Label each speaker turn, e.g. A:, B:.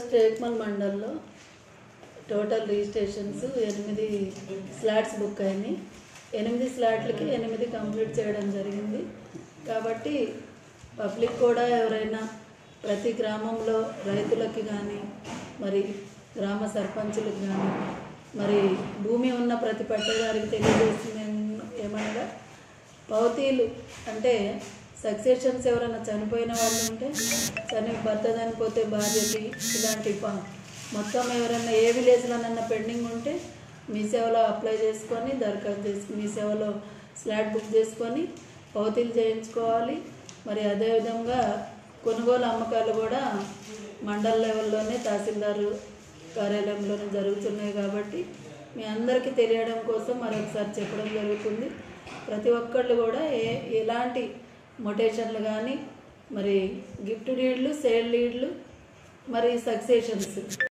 A: టేక్మల్ మండల్లో total registrations ఎనిమిది slots book అయినాయి ఎనిమిది స్లాట్లకి ఎనిమిది కంప్లీట్ చేయడం జరిగింది కాబట్టి పబ్లిక్ కూడా ఎవరైనా ప్రతి గ్రామంలో రైతులకి కానీ మరి గ్రామ సర్పంచులకు కానీ మరి భూమి ఉన్న ప్రతి పట్టేదారికి తెలియజేస్తుంది ఏం- ఏమనగా పౌతీలు అంటే సక్సెషన్స్ ఎవరైనా చనిపోయిన వాళ్ళు ఉంటే చని భర్త చనిపోతే భార్యకి ఇలాంటి ప- మొత్తం ఎవరైనా ఏ విలేజ్లోనన్నా పెండింగ్ ఉంటే మీ సేవలో అప్లై చేసుకొని దరఖాస్తు చేసుకుని మీ సేవలో స్లాట్ బుక్ చేసుకొని పౌతీలు చేయించుకోవాలి మరి అదేవిధంగా కొనుగోలు అమ్మకాలు కూడా మండల లెవెల్లోనే తహసీల్దారు కార్యాలయంలోనే జరుగుతున్నాయి కాబట్టి మీ అందరికీ తెలియడం కోసం మరొకసారి చెప్పడం జరుగుతుంది ప్రతి ఒక్కళ్ళు కూడా ఏ ఎలాంటి మొటేషన్లు కానీ మరి గిఫ్ట్ లీడ్లు సేల్ లీడ్లు మరి సక్సెషన్స్